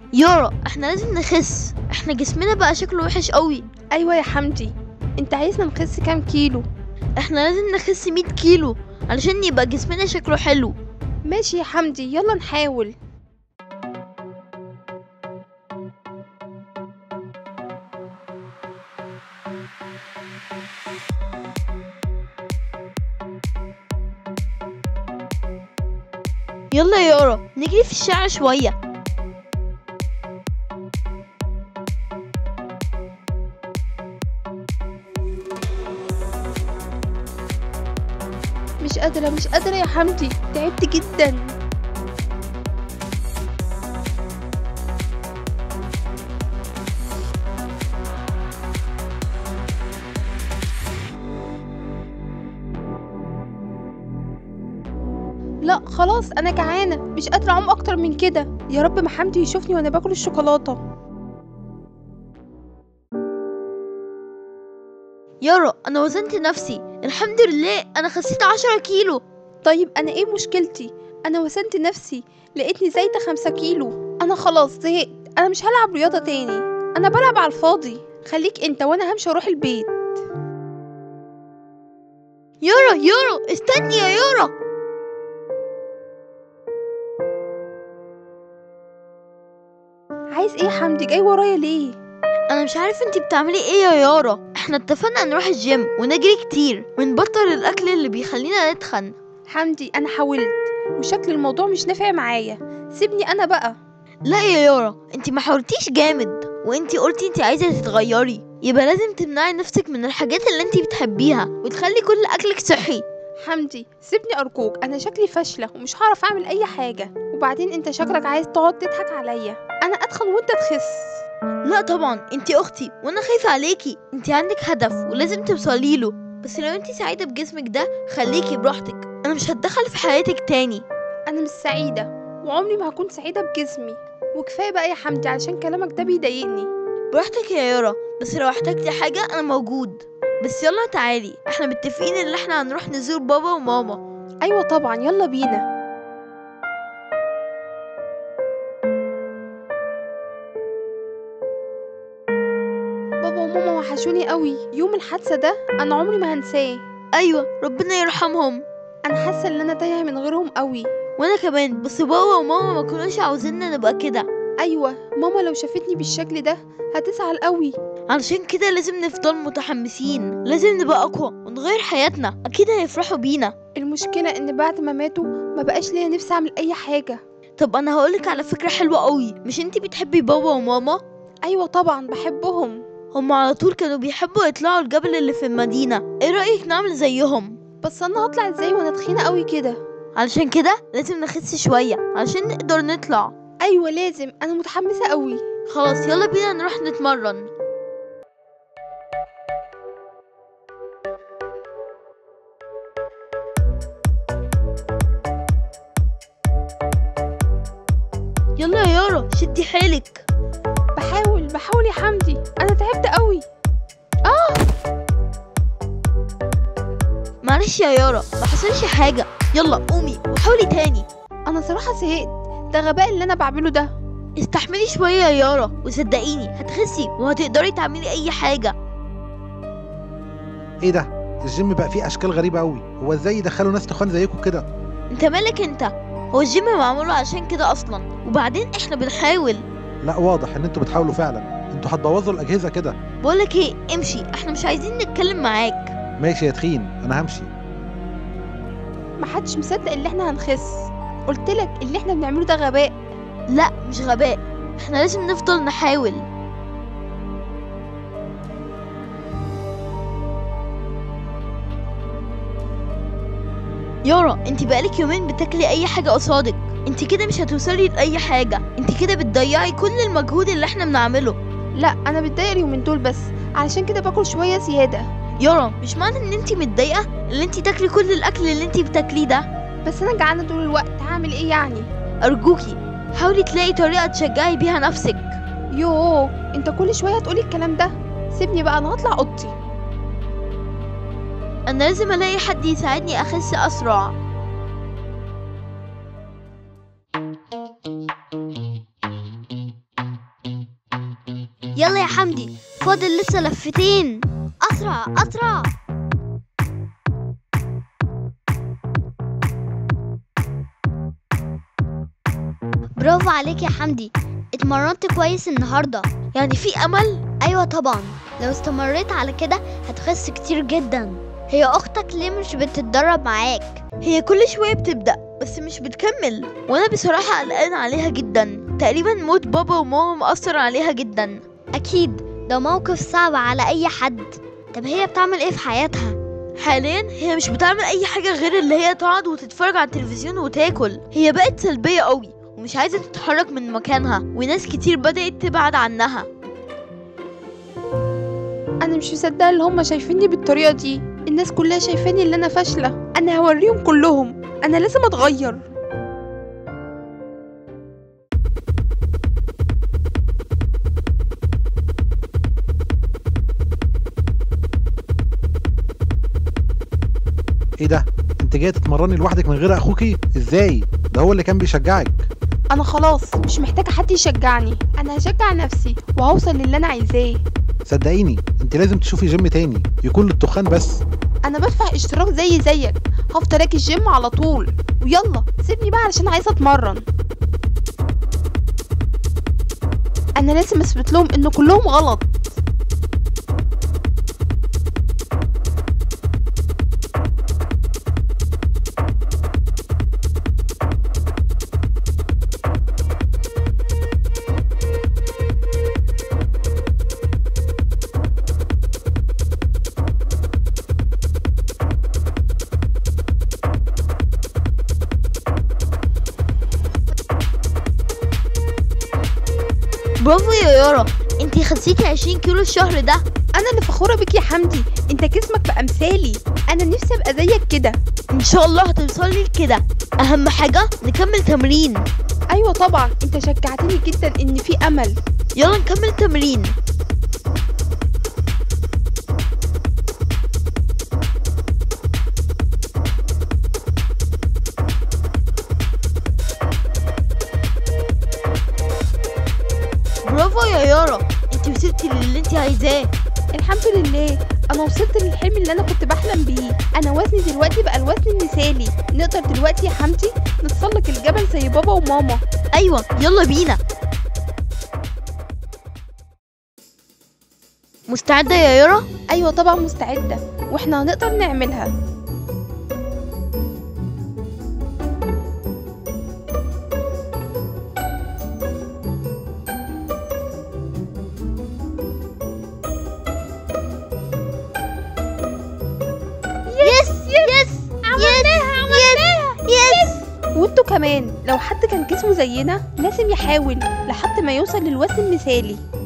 يارا احنا لازم نخس احنا جسمنا بقى شكله وحش قوي ايوه يا حمدي انت عايزنا نخس كام كيلو احنا لازم نخس 100 كيلو علشان يبقى جسمنا شكله حلو ماشي يا حمدي يلا نحاول يلا يا يارا نجري في الشارع شوية مش قادرة مش قادرة يا حمدي تعبت جدا لا خلاص انا جعانة مش قادرة اعوم اكتر من كده يا رب ما حمدي يشوفني وانا باكل الشوكولاتة يارا انا وزنت نفسي الحمد لله انا خسيت 10 كيلو طيب انا ايه مشكلتي انا وزنت نفسي لقيتني زايدة خمسة كيلو انا خلاص زهقت انا مش هلعب رياضة تاني انا بلعب على الفاضي خليك انت وانا همشي اروح البيت يارا يارا استني يا يارا عايز ايه يا حمدي جاي ورايا ليه انا مش عارف انتي بتعملي ايه يا يارا احنا اتفقنا نروح الجيم ونجري كتير ونبطل الاكل اللي بيخلينا نتخن حمدي انا حاولت وشكل الموضوع مش نافع معايا سيبني انا بقى لا يا يارا انتي ما حاولتيش جامد وانتي قلتي انتي عايزه تتغيري يبقى لازم تمنعي نفسك من الحاجات اللي انتي بتحبيها وتخلي كل اكلك صحي حمدي سيبني ارجوك انا شكلي فاشله ومش هعرف اعمل اي حاجه وبعدين انت شكلك عايز تقعد تضحك عليا انا اتخن وانت تخس لا طبعا انتي اختي وانا خايفه عليكي انتي عندك هدف ولازم توصلي له بس لو انتي سعيده بجسمك ده خليكي براحتك انا مش هتدخل في حياتك تاني انا مش سعيده وعمري ما هكون سعيده بجسمي وكفايه بقى يا حمدي علشان كلامك ده بيضايقني براحتك يا يارا بس لو احتجتي حاجه انا موجود بس يلا تعالي احنا متفقين ان احنا هنروح نزور بابا وماما ايوه طبعا يلا بينا بابا وماما وحشوني قوي يوم الحادثه ده انا عمري ما هنساه ايوه ربنا يرحمهم انا حاسه ان انا تايهه من غيرهم قوي وانا كمان بس بابا وماما ما كانوش عاوزيننا نبقى كده ايوه ماما لو شافتني بالشكل ده هتزعل قوي علشان كده لازم نفضل متحمسين لازم نبقى اقوى ونغير حياتنا اكيد هيفرحوا بينا المشكله ان بعد ما ماتوا ما بقاش ليا نفسي اعمل اي حاجه طب انا هقولك على فكره حلوه قوي مش انتي بتحبي بابا وماما ايوه طبعا بحبهم هم على طول كانوا بيحبوا يطلعوا الجبل اللي في المدينه ايه رايك نعمل زيهم بس انا هطلع ازاي وانا تخينه قوي كده علشان كده لازم نخس شويه علشان نقدر نطلع ايوه لازم انا متحمسه قوي خلاص يلا بينا نروح نتمرن يلا يا يارا شدي حيلك بحاول بحاول يا حمدي انا تعبت قوي معلش يا يارا ما حصلش حاجه يلا قومي وحاولي تاني انا صراحه زهقت ده غباء اللي انا بعمله ده استحملي شويه يا يارا وصدقيني هتخسي وهتقدري تعملي اي حاجه ايه ده الجيم بقى فيه اشكال غريبه قوي هو ازاي يدخلوا ناس تخان زيكم كده انت مالك انت هو الجيم معمول عشان كده اصلا وبعدين احنا بنحاول لا واضح ان انتوا بتحاولوا فعلا انتوا هتبوظوا الاجهزه كده بقولك ايه امشي احنا مش عايزين نتكلم معاك ماشي يا تخين انا همشي محدش مصدق اللي احنا هنخس قلت لك اللي احنا بنعمله ده غباء لا مش غباء احنا لازم نفضل نحاول يارا انت بقالك يومين بتاكلي اي حاجه قصادك انت كده مش هتوصلي لاي حاجه انت كده بتضيعي كل المجهود اللي احنا بنعمله لا انا متضايقه اليومين دول بس علشان كده باكل شويه زياده يارا مش معنى ان انت متضايقه ان انت تاكلي كل الاكل اللي انت بتاكليه ده بس انا جعانه طول الوقت هعمل ايه يعني ارجوكي حاولي تلاقي طريقه تشجعي بيها نفسك يوه انت كل شويه هتقولي الكلام ده سيبني بقى انا هطلع اوضتي انا لازم الاقي حد يساعدني اخس اسرع يلا يا حمدي فاضل لسه لفتين اسرع اسرع برافو عليك يا حمدي اتمرنت كويس النهارده يعني في امل ايوه طبعا لو استمريت على كده هتخس كتير جدا هي اختك ليه مش بتتدرب معاك هي كل شويه بتبدا بس مش بتكمل وانا بصراحه قلقان عليها جدا تقريبا موت بابا وماما مأثر عليها جدا اكيد ده موقف صعب على اي حد طب هي بتعمل ايه في حياتها حاليا هي مش بتعمل اي حاجه غير اللي هي تقعد وتتفرج على التلفزيون وتاكل هي بقت سلبيه قوي ومش عايزه تتحرك من مكانها وناس كتير بدأت تبعد عنها انا مش مصدقه اللي هم شايفيني بالطريقه دي الناس كلها شايفاني اللي انا فاشله انا هوريهم كلهم انا لازم اتغير ايه ده انت جاي تتمرني لوحدك من غير اخوكي ازاي ده هو اللي كان بيشجعك انا خلاص مش محتاجه حد يشجعني انا هشجع نفسي وهوصل للي انا عايزاه صدقيني انت لازم تشوفي جيم تاني يكون للتخان بس انا بدفع اشتراك زي زيك هفضل اجي الجيم على طول ويلا سيبني بقى علشان عايزه اتمرن انا لازم اثبت لهم ان كلهم غلط برافو يا يارا انتي خسيتي 20 كيلو الشهر ده انا اللي فخوره بيك يا حمدي انت جسمك بقى مثالي انا نفسي ابقى زيك كده ان شاء الله هتوصلي لكده اهم حاجه نكمل تمرين ايوه طبعا انت شجعتني جدا ان في امل يلا نكمل تمرين برافو يا يارا انتي وصلتي للي انتي عايزاه الحمد لله انا وصلت للحلم اللي انا كنت بحلم بيه انا وزني دلوقتي بقى الوزن المثالي نقدر دلوقتي يا حمدي نتسلق الجبل زي بابا وماما ايوه يلا بينا مستعدة يا يارا؟ ايوه طبعا مستعده واحنا هنقدر نعملها يس يس عملناها عملناها يس وانتوا كمان لو حد كان جسمه زينا لازم يحاول لحد ما يوصل للوزن المثالي